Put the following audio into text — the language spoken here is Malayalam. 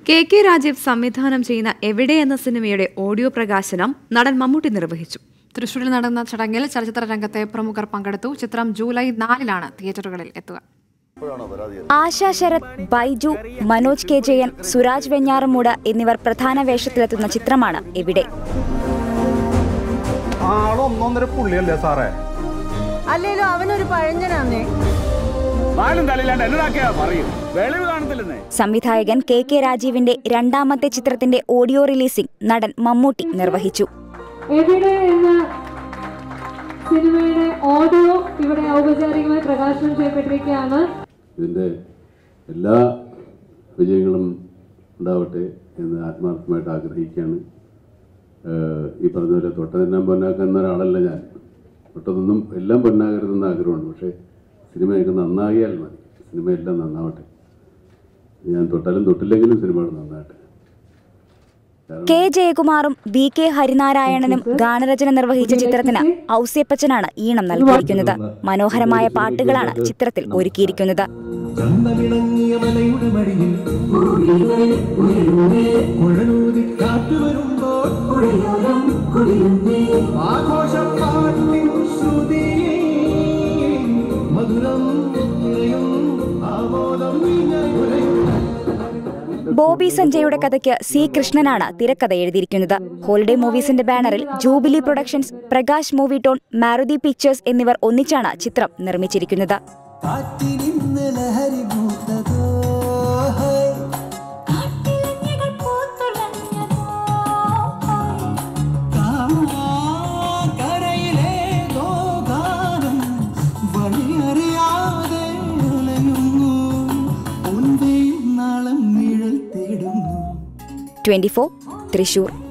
കെ കെ രാജീവ് സംവിധാനം ചെയ്യുന്ന എവിടെ എന്ന സിനിമയുടെ ഓഡിയോ പ്രകാശനം നടൻ മമ്മൂട്ടി നിർവഹിച്ചു തൃശൂരിൽ നടന്ന ചടങ്ങിൽ ചലച്ചിത്ര രംഗത്തെ പ്രമുഖർ പങ്കെടുത്തു ചിത്രം ജൂലൈ നാലിലാണ് തിയേറ്ററുകളിൽ എത്തുക ആശാ ശരത് ബൈജു മനോജ് കെ ജയൻ സുരാജ് വെഞ്ഞാറമൂട് എന്നിവർ പ്രധാന വേഷത്തിലെത്തുന്ന ചിത്രമാണ് എവിടെ ആളൊന്നൊന്നര പുള്ളിയല്ലേ സാറേ അല്ലേലും അവനൊരു പഴഞ്ഞനാന്നേ നാലും തലയിലാണ്ട് എന്നതാക്കിയാ പറയൂ വെളിവ് കാണത്തില്ലെന്നേ സംവിധായകൻ കെ കെ രാജീവിന്റെ രണ്ടാമത്തെ ചിത്രത്തിന്റെ ഓഡിയോ റിലീസിംഗ് നടൻ മമ്മൂട്ടി നിർവഹിച്ചു എവിടെ എന്ന സിനിമയുടെ ഓഡിയോ ഇവിടെ ഔപചാരികമായി പ്രകാശനം ചെയ്യപ്പെട്ടിരിക്കുകയാണ് ഇതിൻ്റെ എല്ലാ വിജയങ്ങളും ഉണ്ടാവട്ടെ എന്ന് ആത്മാർത്ഥമായിട്ട് ആഗ്രഹിക്കുകയാണ് ഏഹ് ഈ പറഞ്ഞ പോലെ തൊട്ടതെല്ലാം പൊന്നാക്കുന്ന ഒരാളല്ല ഞാൻ തൊട്ടതൊന്നും എല്ലാം പൊന്നാകരുതെന്ന് ആഗ്രഹമുണ്ട് പക്ഷേ സിനിമയൊക്കെ നന്നാകിയാൽ മതി സിനിമയെല്ലാം നന്നാവട്ടെ ഞാൻ തൊട്ടാലും തൊട്ടില്ലെങ്കിലും സിനിമകൾ നന്നാകട്ടെ കെ ജയകുമാറും വി കെ ഹരിനാരായണനും ഗാനരചന നിർവഹിച്ച ചിത്രത്തിന് ഔസേപ്പച്ചനാണ് ഈണം നൽകിയിരിക്കുന്നത് മനോഹരമായ പാട്ടുകളാണ് ചിത്രത്തിൽ ഒരുക്കിയിരിക്കുന്നത് ചന്തമിണങ്ങിയ മലയുടെ മടിയിൽ കുഴലൂതി കാറ്റു വരുമ്പോൾ ആഘോഷം പാട്ടിൻ ശ്രുതിയെ മധുരം നിറയും ആമോദം വിനയുരയും ബോബി സഞ്ജയുടെ കഥയ്ക്ക് സി കൃഷ്ണനാണ് തിരക്കഥ എഴുതിയിരിക്കുന്നത് ഹോളിഡേ മൂവീസിന്റെ ബാനറിൽ Jubilee Productions Prakash Movie Tone Maruti Pictures എന്നിവർ ഒന്നിച്ചാണ് ചിത്രം നിർമ്മിച്ചിരിക്കുന്നത് കാറ്റിനിന്ന് ലഹരി പൂത്തതോ കരയിലേതോ ഗാനം വഴിയറിയാതെ ഉലയുന്നു ഉന്തിയും നാളം നിഴൽ തേടുന്നു ട്വന്റി തൃശൂർ